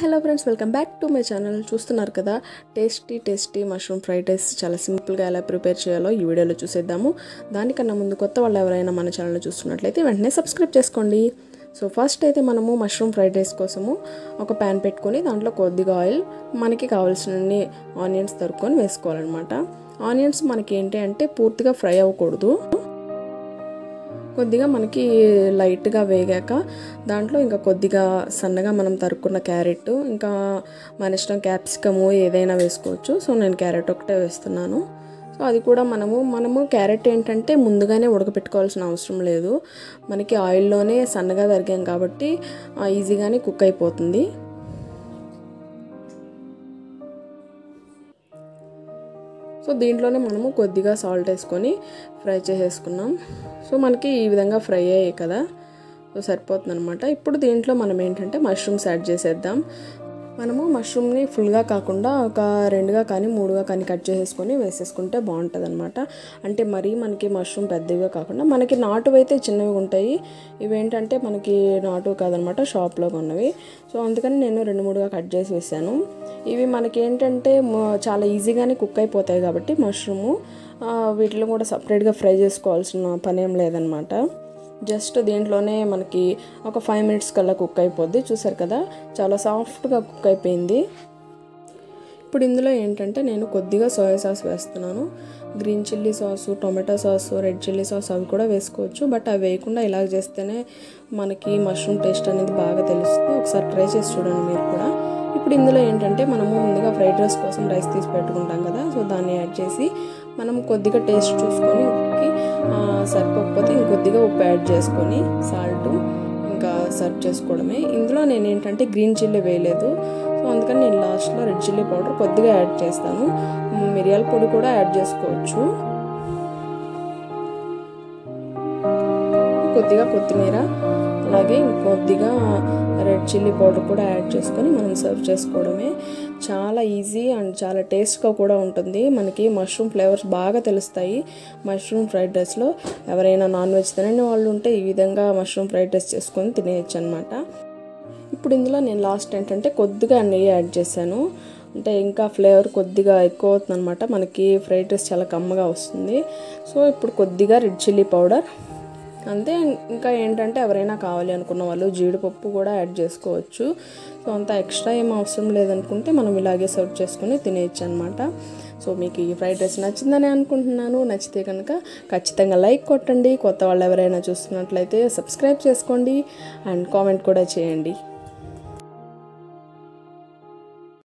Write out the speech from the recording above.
hello friends welcome back to my channel చూస్తున్నారు కదా tasty tasty mushroom fried rice చాలా సింపుల్గా ఎలా ప్రిపేర్ చేయాలో ఈ వీడియోలో చూసేద్దాము దానికన్నా ముందు కొత్త వాళ్ళు ఎవరైనా మన ఛానల్ చూస్తున్నట్లయితే వెంటనే సబ్స్క్రైబ్ చేసుకోండి సో ఫస్ట్ అయితే మనము మష్రూమ్ ఫ్రైడ్ రైస్ కోసము ఒక ప్యాన్ పెట్టుకొని దాంట్లో కొద్దిగా ఆయిల్ మనకి కావాల్సినన్ని ఆనియన్స్ తరుక్కొని వేసుకోవాలన్నమాట ఆనియన్స్ మనకి ఏంటి అంటే పూర్తిగా ఫ్రై అవ్వకూడదు కొద్దిగా మనకి లైట్గా వేగాక దాంట్లో ఇంకా కొద్దిగా సన్నగా మనం తరుక్కున్న క్యారెట్ ఇంకా మన ఇష్టం క్యాప్సికము ఏదైనా వేసుకోవచ్చు సో నేను క్యారెట్ ఒకటే వేస్తున్నాను సో అది కూడా మనము మనము క్యారెట్ ఏంటంటే ముందుగానే ఉడకపెట్టుకోవాల్సిన అవసరం లేదు మనకి ఆయిల్లోనే సన్నగా తరిగాం కాబట్టి ఈజీగానే కుక్ అయిపోతుంది సో దీంట్లోనే మనము కొద్దిగా సాల్ట్ వేసుకొని ఫ్రై చేసేసుకున్నాం సో మనకి ఈ విధంగా ఫ్రై అయ్యాయి కదా సో సరిపోతుంది అనమాట ఇప్పుడు దీంట్లో మనం ఏంటంటే మష్రూమ్స్ యాడ్ చేసేద్దాం మనము మష్రూమ్ని ఫుల్గా కాకుండా ఒక రెండుగా కానీ మూడుగా కానీ కట్ చేసేసుకొని వేసేసుకుంటే బాగుంటుంది అనమాట అంటే మరీ మనకి మష్రూమ్ పెద్దవిగా కాకుండా మనకి నాటువి అయితే చిన్నవి ఉంటాయి ఇవేంటంటే మనకి నాటు కాదనమాట షాప్లో కొన్నవి సో అందుకని నేను రెండు మూడుగా కట్ చేసి వేసాను ఇవి మనకి ఏంటంటే చాలా ఈజీగానే కుక్ అయిపోతాయి కాబట్టి మష్రూము వీటిలో కూడా సపరేట్గా ఫ్రై చేసుకోవాల్సిన పని ఏం లేదనమాట జస్ట్ దీంట్లోనే మనకి ఒక ఫైవ్ మినిట్స్ కల్లా కుక్ అయిపోద్ది చూసారు కదా చాలా సాఫ్ట్గా కుక్ అయిపోయింది ఇప్పుడు ఇందులో ఏంటంటే నేను కొద్దిగా సోయా సాస్ వేస్తున్నాను green chilli sauce tomato sauce red chilli sauce అవి కూడా వేసుకోవచ్చు బట్ అవి వేయకుండా ఇలా చేస్తేనే మనకి మష్రూమ్ టేస్ట్ అనేది బాగా తెలుస్తుంది ఒకసారి ట్రై చేసి చూడండి మీరు కూడా ఇప్పుడు ఇందులో ఏంటంటే మనము ముందుగా ఫ్రైడ్ రైస్ కోసం రైస్ తీసి పెట్టుకుంటాం కదా సో దాన్ని యాడ్ చేసి మనం కొద్దిగా టేస్ట్ చూసుకొని ఉప్పుకి సరిపోకపోతే ఇంకొద్దిగా ఉప్పు యాడ్ చేసుకొని సాల్ట్ ఇంకా సర్వ్ చేసుకోవడమే ఇందులో నేను ఏంటంటే గ్రీన్ చిల్లీ వేయలేదు సో అందుకని నేను లాస్ట్లో రెడ్ చిల్లీ పౌడర్ కొద్దిగా యాడ్ చేస్తాను మిరియాల పొడి కూడా యాడ్ చేసుకోవచ్చు కొద్దిగా కొత్తిమీర అలాగే కొద్దిగా రెడ్ చిల్లీ పౌడర్ కూడా యాడ్ చేసుకొని మనం సర్వ్ చేసుకోవడమే చాలా ఈజీ అండ్ చాలా టేస్ట్గా కూడా ఉంటుంది మనకి మష్రూమ్ ఫ్లేవర్స్ బాగా తెలుస్తాయి మష్రూమ్ ఫ్రైడ్ రైస్లో ఎవరైనా నాన్ వెజ్ తినని వాళ్ళు ఉంటే ఈ విధంగా మష్రూమ్ ఫ్రైడ్ రైస్ చేసుకొని తినేయచ్చు అనమాట ఇప్పుడు ఇందులో నేను లాస్ట్ ఏంటంటే కొద్దిగా నెయ్యి యాడ్ చేశాను అంటే ఇంకా ఫ్లేవర్ కొద్దిగా ఎక్కువ అవుతుంది అనమాట మనకి ఫ్రైడ్ రైస్ చాలా కమ్మగా వస్తుంది సో ఇప్పుడు కొద్దిగా రెడ్ చిల్లీ పౌడర్ అంతే ఇంకా ఏంటంటే ఎవరైనా కావాలి అనుకున్న వాళ్ళు జీడిపప్పు కూడా యాడ్ చేసుకోవచ్చు సో అంత ఎక్స్ట్రా ఏం అవసరం లేదనుకుంటే మనం ఇలాగే సర్వ్ చేసుకుని తినేయచ్చు అనమాట సో మీకు ఈ ఫ్రైడ్ రైస్ నచ్చిందని అనుకుంటున్నాను నచ్చితే కనుక ఖచ్చితంగా లైక్ కొట్టండి కొత్త వాళ్ళు ఎవరైనా చూస్తున్నట్లయితే సబ్స్క్రైబ్ చేసుకోండి అండ్ కామెంట్ కూడా చేయండి